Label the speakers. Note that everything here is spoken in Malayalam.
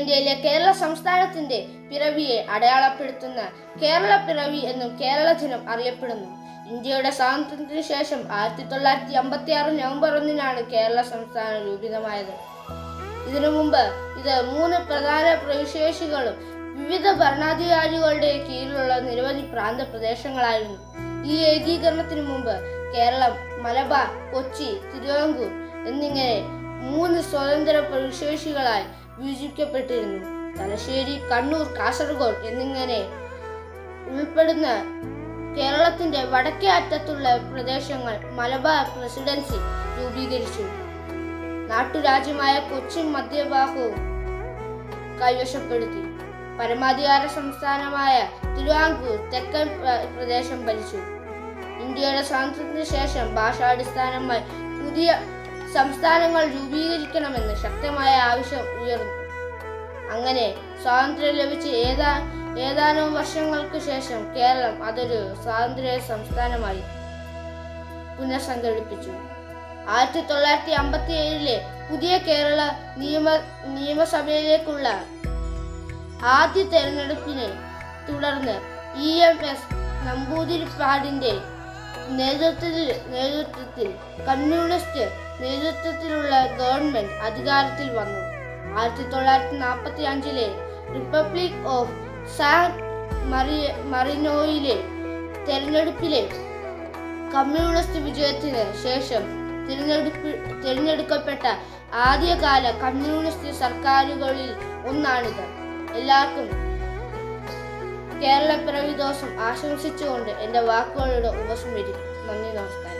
Speaker 1: ഇന്ത്യയിലെ കേരള സംസ്ഥാനത്തിന്റെ പിറവിയെ അടയാളപ്പെടുത്തുന്ന കേരള പിറവി എന്നും കേരള ദിനം അറിയപ്പെടുന്നു ഇന്ത്യയുടെ സ്വാതന്ത്ര്യത്തിന് ശേഷം ആയിരത്തി തൊള്ളായിരത്തി അമ്പത്തി ആറ് നവംബർ ഒന്നിനാണ് കേരള സംസ്ഥാനം രൂപിതമായത് ഇതിനു മുമ്പ് ഇത് മൂന്ന് പ്രധാന പ്രവിശേഷികളും വിവിധ ഭരണാധികാരികളുടെ കീഴിലുള്ള നിരവധി പ്രാന്ത പ്രദേശങ്ങളായിരുന്നു ഈ ഏകീകരണത്തിനു മുമ്പ് കേരളം മലബാർ കൊച്ചി തിരുവിതാംകൂർ എന്നിങ്ങനെ മൂന്ന് സ്വതന്ത്ര പ്രവിശേഷികളായി വിഭജിക്കപ്പെട്ടിരുന്നു തലശ്ശേരി കണ്ണൂർ കാസർഗോഡ് എന്നിങ്ങനെ ഉൾപ്പെടുന്ന കേരളത്തിന്റെ വടക്കേ അറ്റത്തുള്ള പ്രദേശങ്ങൾ മലബാർ പ്രസിഡൻസി രൂപീകരിച്ചു നാട്ടുരാജ്യമായ കൊച്ചിൻ മധ്യഭാഗവും കൈവശപ്പെടുത്തി പരമാധികാര സംസ്ഥാനമായ തിരുവാങ്കൂർ തെക്കൻ പ്ര- പ്രദേശം ഭരിച്ചു ഇന്ത്യയുടെ സ്വാതന്ത്ര്യത്തിന് ശേഷം ഭാഷാടിസ്ഥാനമായി പുതിയ സംസ്ഥാനങ്ങൾ രൂപീകരിക്കണമെന്ന് ശക്തമായ ആവശ്യം ഉയർന്നു അങ്ങനെ സ്വാതന്ത്ര്യം ലഭിച്ച് ഏതാ ഏതാനും വർഷങ്ങൾക്ക് ശേഷം കേരളം അതൊരു സ്വാതന്ത്ര്യ സംസ്ഥാനമായി പുനഃസംഘടിപ്പിച്ചു ആയിരത്തി തൊള്ളായിരത്തി അമ്പത്തി ഏഴിലെ പുതിയ കേരള നിയമ നിയമസഭയിലേക്കുള്ള ആദ്യ തെരഞ്ഞെടുപ്പിനെ തുടർന്ന് ഇ എം എസ് നമ്പൂതിരിപ്പാടിന്റെ നേതൃത്വത്തിൽ നേതൃത്വത്തിൽ കമ്മ്യൂണിസ്റ്റ് നേതൃത്വത്തിലുള്ള ഗവൺമെന്റ് അധികാരത്തിൽ വന്നു ആയിരത്തി തൊള്ളായിരത്തി നാൽപ്പത്തി അഞ്ചിലെ റിപ്പബ്ലിക് ഓഫ് സാൻ മറി മറിനോയിലെ തെരഞ്ഞെടുപ്പിലെ കമ്മ്യൂണിസ്റ്റ് വിജയത്തിന് ശേഷം തിരഞ്ഞെടുപ്പ് തിരഞ്ഞെടുക്കപ്പെട്ട ആദ്യകാല കമ്മ്യൂണിസ്റ്റ് സർക്കാരുകളിൽ ഒന്നാണിത് എല്ലാവർക്കും കേരള പിറവി ദിവസം ആശംസിച്ചുകൊണ്ട് എൻ്റെ വാക്കുകളുടെ ഉപസംഹരിക്കും നന്ദി നമസ്കാരം